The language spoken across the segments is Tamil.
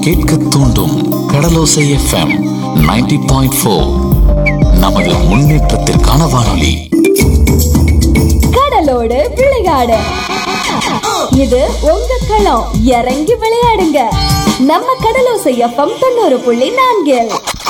கேட்க தூண்டும் கடலோசை எஃப்எம் 90.4 பாயிண்ட் ஃபோர் நமது முன்னேற்றத்திற்கான வானொலி கடலோடு விளையாடு இது உங்க களம் இறங்கி விளையாடுங்க நம்ம கடலோசை எஃப்எம் தொண்ணூறு புள்ளி நான்கில்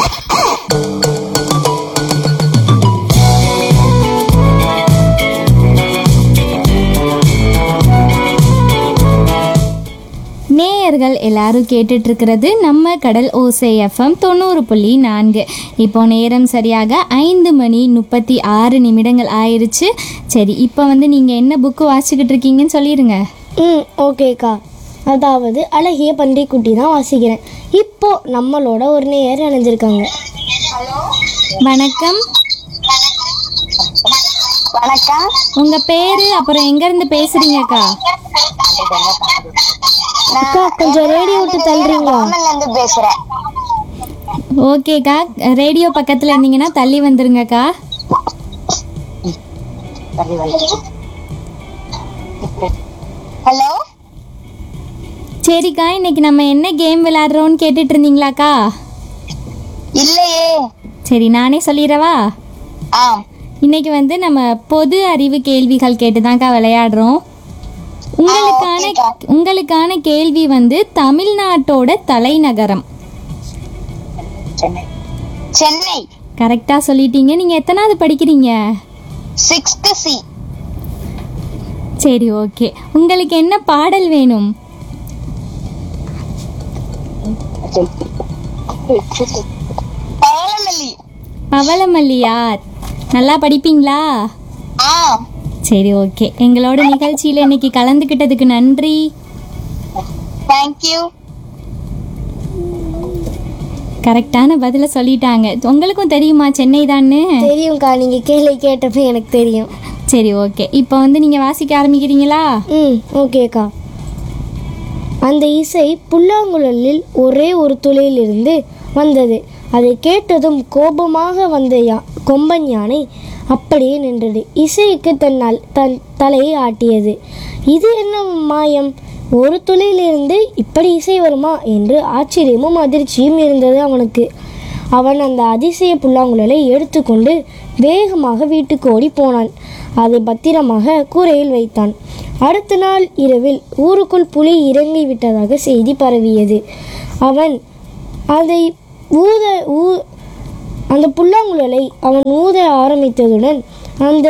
நேயர்கள் எல்லாரும் கேட்டுட்டு இருக்கிறது நம்ம கடல் ஓசை எஃப்எம் தொண்ணூறு புள்ளி நான்கு இப்போ நேரம் சரியாக ஐந்து மணி முப்பத்தி ஆறு நிமிடங்கள் ஆயிருச்சு சரி இப்போ வந்து நீங்கள் என்ன புக்கு வாசிக்கிட்டு இருக்கீங்கன்னு சொல்லிடுங்க ம் ஓகேக்கா அதாவது அழகிய பன்றிக்குட்டி தான் வாசிக்கிறேன் இப்போ நம்மளோட ஒரு நேயர் இணைஞ்சிருக்காங்க வணக்கம் வணக்கம் உங்கள் பேர் அப்புறம் எங்கேருந்து பேசுகிறீங்கக்கா அக்கா கொஞ்சம் ரேடியோ விட்டு தள்ளுறீங்களா அம்மன்ல இருந்து பேசுறேன் ஓகேக்கா ரேடியோ பக்கத்தில் இருந்தீங்கன்னா தள்ளி வந்துருங்கக்கா ஹலோ சரிக்கா இன்னைக்கு நம்ம என்ன கேம் விளையாடுறோன்னு கேட்டுட்டு இருந்தீங்களாக்கா இல்லையே சரி நானே சொல்லிடவா ஆ இன்னைக்கு வந்து நம்ம பொது அறிவு கேள்விகள் கேட்டுதான்க்கா விளையாடுறோம் உங்களுக்கான ஓகேக்கா. உங்களுக்கான கேள்வி வந்து தமிழ்நாட்டோட தலைநகரம் சென்னை சென்னை கரெக்டா சொல்லிட்டீங்க நீங்க எத்தனாவது படிக்கிறீங்க சிக்ஸ்த் சி சரி ஓகே உங்களுக்கு என்ன பாடல் வேணும் பவளமல்லி பவளமல்லியா நல்லா படிப்பீங்களா ஆ சரி ஓகே எங்களோட நிகழ்ச்சியில் இன்னைக்கு கலந்துக்கிட்டதுக்கு நன்றி தேங்க்யூ கரெக்டான பதிலை சொல்லிட்டாங்க உங்களுக்கும் தெரியுமா சென்னை தான்னு தெரியும்க்கா நீங்க கேள்வி கேட்டப்ப எனக்கு தெரியும் சரி ஓகே இப்போ வந்து நீங்கள் வாசிக்க ஆரம்பிக்கிறீங்களா ம் ஓகேக்கா அந்த இசை புல்லாங்குழலில் ஒரே ஒரு துளையிலிருந்து வந்தது அதை கேட்டதும் கோபமாக வந்த யா கொம்பன் யானை அப்படியே நின்றது இசைக்கு தன்னால் தன் தலையை ஆட்டியது இது என்ன மாயம் ஒரு துளையிலிருந்து இப்படி இசை வருமா என்று ஆச்சரியமும் அதிர்ச்சியும் இருந்தது அவனுக்கு அவன் அந்த அதிசய புல்லாங்குழலை எடுத்துக்கொண்டு வேகமாக வீட்டுக்கு ஓடி போனான் அதை பத்திரமாக கூரையில் வைத்தான் அடுத்த நாள் இரவில் ஊருக்குள் புலி இறங்கி விட்டதாக செய்தி பரவியது அவன் அதை ஊத ஊ அந்த புல்லாங்குழலை அவன் ஊத ஆரம்பித்ததுடன் அந்த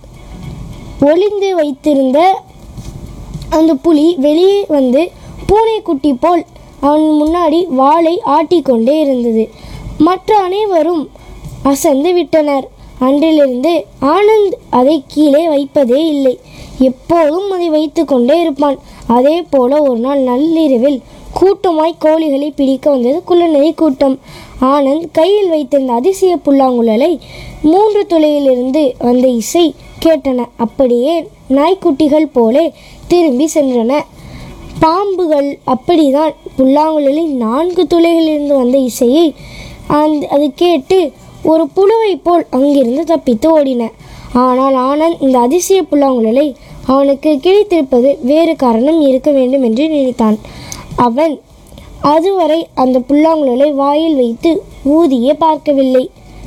ஒளிந்து வைத்திருந்த அந்த புலி வெளியே வந்து பூனைக்குட்டி போல் அவன் முன்னாடி வாளை ஆட்டிக்கொண்டே இருந்தது மற்ற அனைவரும் அசந்து விட்டனர் அன்றிலிருந்து ஆனந்த் அதை கீழே வைப்பதே இல்லை எப்போதும் அதை வைத்து கொண்டே இருப்பான் அதே போல ஒரு நாள் நள்ளிரவில் கூட்டமாய் கோழிகளை பிடிக்க வந்தது குள்ளநரி கூட்டம் ஆனந்த் கையில் வைத்திருந்த அதிசய புல்லாங்குழலை மூன்று துளையிலிருந்து வந்த இசை கேட்டன அப்படியே நாய்க்குட்டிகள் போலே திரும்பி சென்றன பாம்புகள் அப்படிதான் புல்லாங்குழலில் நான்கு துளைகளிலிருந்து வந்த இசையை அந்த அது கேட்டு ஒரு புழுவை போல் அங்கிருந்து தப்பித்து ஓடின ஆனால் ஆனந்த் இந்த அதிசய புல்லாங்குழலை அவனுக்கு கிடைத்திருப்பது வேறு காரணம் இருக்க வேண்டும் என்று நினைத்தான் அவன் அதுவரை அந்த புல்லாங்குழலை வாயில் வைத்து ஊதியே பார்க்கவில்லை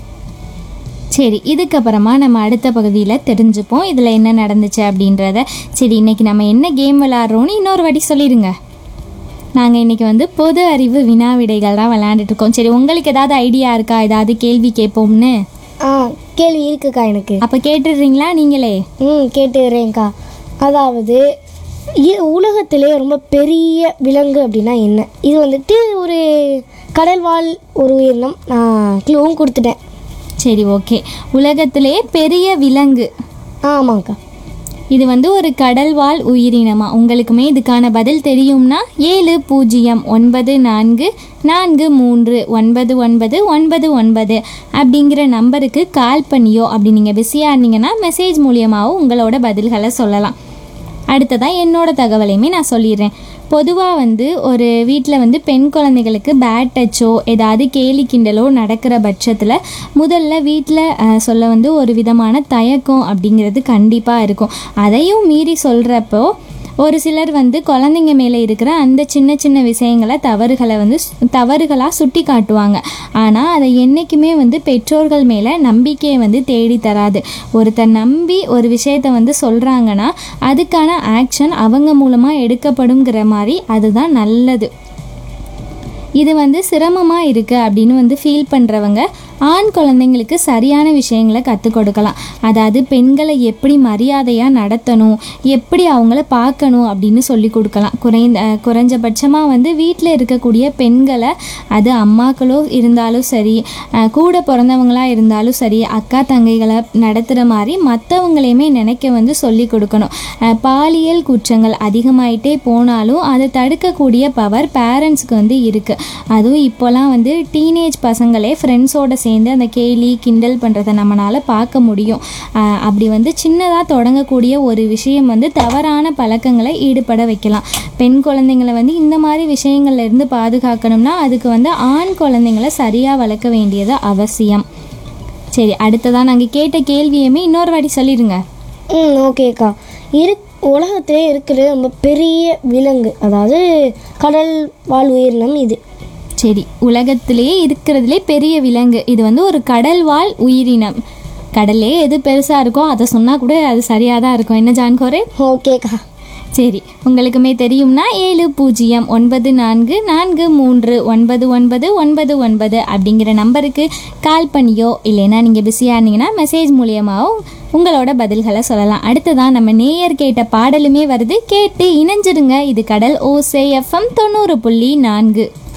சரி இதுக்கப்புறமா நம்ம அடுத்த பகுதியில் தெரிஞ்சுப்போம் இதில் என்ன நடந்துச்சு அப்படின்றத சரி இன்னைக்கு நம்ம என்ன கேம் விளாட்றோன்னு இன்னொரு வாட்டி சொல்லிடுங்க நாங்கள் இன்னைக்கு வந்து பொது அறிவு வினா விடைகள் தான் விளையாண்டுட்டு இருக்கோம் சரி உங்களுக்கு ஏதாவது ஐடியா இருக்கா ஏதாவது கேள்வி கேட்போம்னு ஆ கேள்வி இருக்குக்கா எனக்கு அப்போ கேட்டுடுறீங்களா நீங்களே ம் கேட்டுக்கிறேன்க்கா அதாவது இ- உலகத்திலே ரொம்ப பெரிய விலங்கு அப்படின்னா என்ன இது வந்துட்டு ஒரு கடல்வாழ் ஒரு உயிரினம் நான் க்ளூவும் கொடுத்துட்டேன் சரி ஓகே உலகத்திலே பெரிய விலங்கு ஆமாங்க்கா இது வந்து ஒரு கடல்வாழ் உயிரினமா உங்களுக்குமே இதுக்கான பதில் தெரியும்னா ஏழு பூஜ்ஜியம் ஒன்பது நான்கு நான்கு மூன்று ஒன்பது ஒன்பது ஒன்பது ஒன்பது அப்படிங்கிற நம்பருக்கு கால் பண்ணியோ அப்படி நீங்கள் பிஸியாக இருந்தீங்கன்னா மெசேஜ் மூலியமாகவும் உங்களோட பதில்களை சொல்லலாம் அடுத்ததாக என்னோட தகவலையுமே நான் சொல்லிடுறேன் பொதுவாக வந்து ஒரு வீட்டில் வந்து பெண் குழந்தைகளுக்கு பேட் டச்சோ ஏதாவது கேலி கிண்டலோ நடக்கிற பட்சத்தில் முதல்ல வீட்டில் சொல்ல வந்து ஒரு விதமான தயக்கம் அப்படிங்கிறது கண்டிப்பாக இருக்கும் அதையும் மீறி சொல்கிறப்போ ஒரு சிலர் வந்து குழந்தைங்க மேலே இருக்கிற அந்த சின்ன சின்ன விஷயங்களை தவறுகளை வந்து தவறுகளாக சுட்டி காட்டுவாங்க ஆனால் அதை என்றைக்குமே வந்து பெற்றோர்கள் மேலே நம்பிக்கையை வந்து தேடி தராது ஒருத்தர் நம்பி ஒரு விஷயத்தை வந்து சொல்கிறாங்கன்னா அதுக்கான ஆக்ஷன் அவங்க மூலமாக எடுக்கப்படுங்கிற மாதிரி அதுதான் நல்லது இது வந்து சிரமமாக இருக்குது அப்படின்னு வந்து ஃபீல் பண்ணுறவங்க ஆண் குழந்தைங்களுக்கு சரியான விஷயங்களை கற்றுக் கொடுக்கலாம் அதாவது பெண்களை எப்படி மரியாதையாக நடத்தணும் எப்படி அவங்கள பார்க்கணும் அப்படின்னு சொல்லி கொடுக்கலாம் குறைந்த குறைஞ்சபட்சமாக வந்து வீட்டில் இருக்கக்கூடிய பெண்களை அது அம்மாக்களோ இருந்தாலும் சரி அஹ் கூட பிறந்தவங்களாக இருந்தாலும் சரி அக்கா தங்கைகளை நடத்துகிற மாதிரி மற்றவங்களையுமே நினைக்க வந்து சொல்லி கொடுக்கணும் அஹ் பாலியல் குற்றங்கள் அதிகமாயிட்டே போனாலும் அதை தடுக்கக்கூடிய பவர் பேரண்ட்ஸ்க்கு வந்து இருக்குது அதுவும் இப்போலாம் வந்து டீனேஜ் பசங்களே ஃப்ரெண்ட்ஸோட சேர்ந்து அந்த கேலி கிண்டல் பண்ணுறதை நம்மளால் பார்க்க முடியும் அஹ் அப்படி வந்து சின்னதாக தொடங்கக்கூடிய ஒரு விஷயம் வந்து தவறான பழக்கங்களை ஈடுபட வைக்கலாம் பெண் குழந்தைங்களை வந்து இந்த மாதிரி விஷயங்கள்ல இருந்து பாதுகாக்கணும்னா அதுக்கு வந்து ஆண் குழந்தைங்களை சரியாக வளர்க்க வேண்டியது அவசியம் சரி அடுத்ததான் நாங்கள் கேட்ட கேள்வியுமே இன்னொரு வாட்டி சொல்லிடுங்க ம் ஓகேக்கா இரு உலகத்திலே இருக்கிற ரொம்ப பெரிய விலங்கு அதாவது கடல் வாழ் உயிரினம் இது சரி உலகத்திலேயே இருக்கிறதுலே பெரிய விலங்கு இது வந்து ஒரு கடல் வாழ் உயிரினம் கடல்லே எது பெருசாக இருக்கோ அதை சொன்னால் கூட அது சரியாக தான் இருக்கும் என்ன ஜான்கோரே ஓகேக்கா சரி உங்களுக்குமே தெரியும்னா ஏழு பூஜ்ஜியம் ஒன்பது நான்கு நான்கு மூன்று ஒன்பது ஒன்பது ஒன்பது ஒன்பது அப்படிங்கிற நம்பருக்கு கால் பண்ணியோ இல்லைன்னா நீங்கள் பிஸியாக இருந்தீங்கன்னா மெசேஜ் மூலியமாகவும் உங்களோட பதில்களை சொல்லலாம் அடுத்ததான் நம்ம நேயர் கேட்ட பாடலுமே வருது கேட்டு இணைஞ்சிருங்க இது கடல் ஓசே எஃப்எம் தொண்ணூறு புள்ளி நான்கு